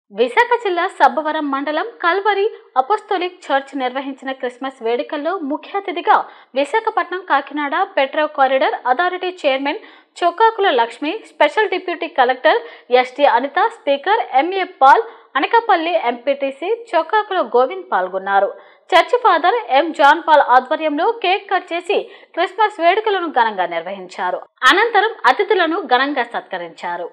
విశాఖ జిల్లా సబ్బవరం మండలం Calvary apostolic church నిర్వహించిన క్రిస్మస్ వేడుకల్లో ముఖ్య అతిథిగా Visakhapatnam Kakinada petro corridor authority chairman Chokkakula Lakshmi special deputy collector ST Anitha speaker MA Paul Anakapalli MPTC Chokkakula Govind పాల్గొన్నారు church father M John Paul ఆధ్వర్యంలో కేక్ కట్ చేసి క్రిస్మస్ వేడుకలను ఘనంగా నిర్వహించారు అనంతరం అతిథులను ఘనంగా సత్కరించారు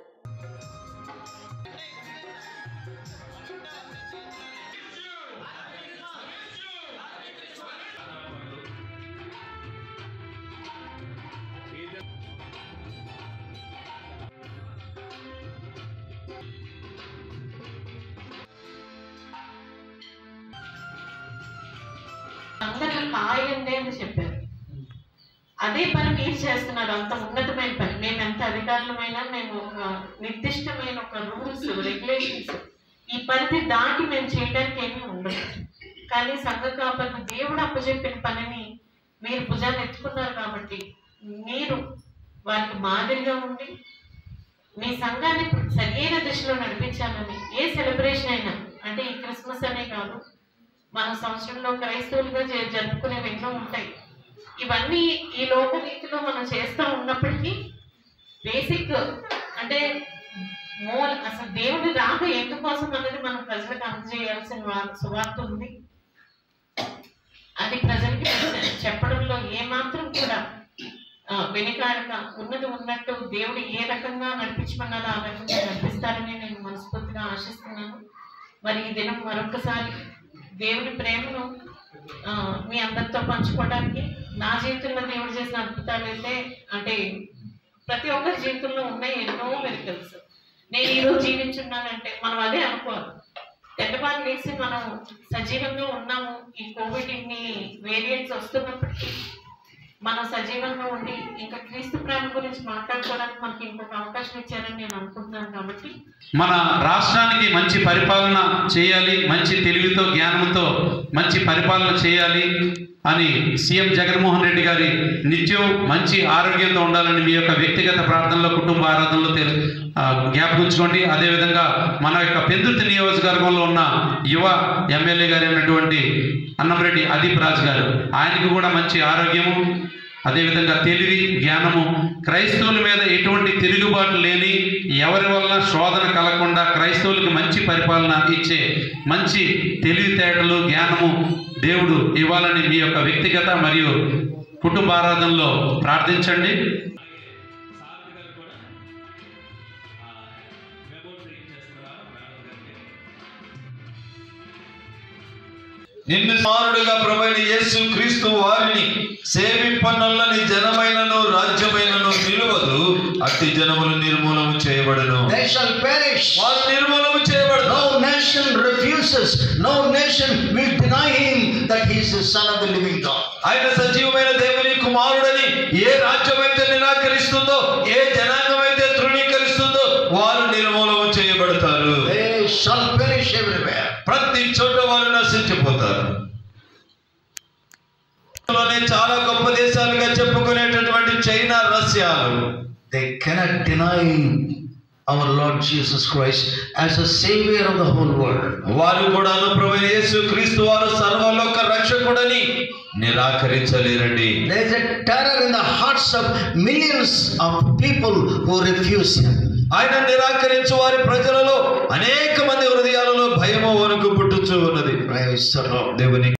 అందరూ కాయండి అని చెప్పారు అదే పని మీరు చేస్తున్నారు అంత ఉన్నతమైన పని మేము ఎంత అధికారులమైనా మేము ఒక నిర్దిష్టమైన ఒక రూల్స్ రెగ్యులేషన్స్ ఈ పరిధి దాటి మేము చేయడానికి ఏమీ ఉండదు కానీ సంఘ కాపరికి దేవుడు అప్పచెప్పిన పనిని మీరు భుజాన్ని ఎత్తుకున్నారు కాబట్టి మీరు వారికి మాదిరిగా ఉండి మీ సంఘాన్ని సరైన దిశలో నడిపించాలని ఏ సెలబ్రేషన్ అయినా అంటే ఈ క్రిస్మస్ అనే కాదు మన సంవత్సరంలో క్రైస్తవులుగా జ- జరుపుకునేవి ఎన్నో ఉంటాయి ఇవన్నీ ఈ లోక రీతిలో మనం చేస్తూ ఉన్నప్పటికీ బేసిక్ అంటే మూల అసలు దేవుడి రాక ఎందుకోసం అన్నది మనం ప్రజలకు అందజేయాల్సిన వా- సువార్త ఉంది అది ప్రజలకి చెప్పడంలో ఏమాత్రం కూడా ఆ, వెనుకాడక ఉన్నది ఉన్నట్టు దేవుడు ఏ రకంగా నడిపించమన్నారో ఆ రకంగా నడిపిస్తారని నేను మనస్ఫూర్తిగా ఆశిస్తున్నాను మరి ఈ దినం మరొకసారి దేవుని ప్రేమను ఆ, మీ అందరితో పంచుకోవడానికి నా జీవితంలో దేవుడు చేసిన అద్భుతాలు అయితే అంటే ప్రతి ఒక్కరి జీవితంలో ఉన్నాయి ఎన్నో మెరికల్స్ నేను ఈరోజు జీవించున్నానంటే మనం అదే అనుకోవాలి తెల్లవారు లేచి మనం సజీవంగా ఉన్నాము ఈ కోవిడ్ ఇన్ని వేరియంట్స్ వస్తున్నప్పటికీ మనం సజీవంగా ఉండి ఇంకా క్రీస్తు ప్రేమ గురించి మాట్లాడుకోవడానికి మనకి ఇంకొక అవకాశం ఇచ్చారని నేను అనుకుంటున్నాను కాబట్టి మన రాష్ట్రానికి మంచి పరిపాలన చేయాలి మంచి తెలివితో జ్ఞానంతో మంచి పరిపాలన చేయాలి అని సీఎం జగన్మోహన్ రెడ్డి గారి నిత్యం మంచి ఆరోగ్యంతో ఉండాలని మీ యొక్క వ్యక్తిగత ప్రార్థనలో కుటుంబ ఆరాధనలో తెలు ఆ, జ్ఞాపకించుకోండి అదేవిధంగా మన యొక్క పెందుర్తి నియోజకవర్గంలో ఉన్న యువ ఎమ్మెల్యే గారు అయినటువంటి అన్నంరెడ్డి అదీప్ రాజ్ గారు ఆయనకు కూడా మంచి ఆరోగ్యము అదేవిధంగా తెలివి జ్ఞానము క్రైస్తవుల మీద ఎటువంటి తిరుగుబాటు లేని ఎవరి వల్ల శోధన కలగకుండా క్రైస్తవులకు మంచి పరిపాలన ఇచ్చే మంచి తెలివితేటలు జ్ఞానము దేవుడు ఇవ్వాలని మీ యొక్క వ్యక్తిగత మరియు కుటుంబ ఆరాధనలో ప్రార్థించండి నిన్ను మారుడుగా ప్రభైన యేసు క్రీస్తు వారిని సేవింపనల్లని జనమైనను రాజ్యమైనను నిలువదు అట్టి జనములు నిర్మూలము చేయబడను They shall perish. వారు నిర్మూలము చేయబడదు No nation refuses, no nation will deny him that he is the son of the living God. ఆయన సజీవమైన దేవుని కుమారుడని ఏ రాజ్యం అయితే నిరాకరిస్తుందో ఏ జనాంగం అయితే తృణీకరిస్తుందో వారు నిర్మూలము చేయబడతారు They shall perish everywhere. ప్రతి చోట వారు నశించిపోతారు లోనే చాలా గొప్ప దేశాలుగా చెప్పుకునేటటువంటి చైనా రష్యాలు They cannot deny our Lord Jesus Christ as a savior of the whole world. వారు కూడాను ప్రభు యేసు క్రీస్తు వారు సర్వలోక రక్షకుడని నిరాకరించలేరండి There is a terror in the hearts of millions of people who refuse him. ఆయన నిరాకరించు వారి ప్రజలలో అనేక మంది హృదయాలలో భయము వరకు పుట్టుచూ ఉన్నది Praise the Lord. దేవుని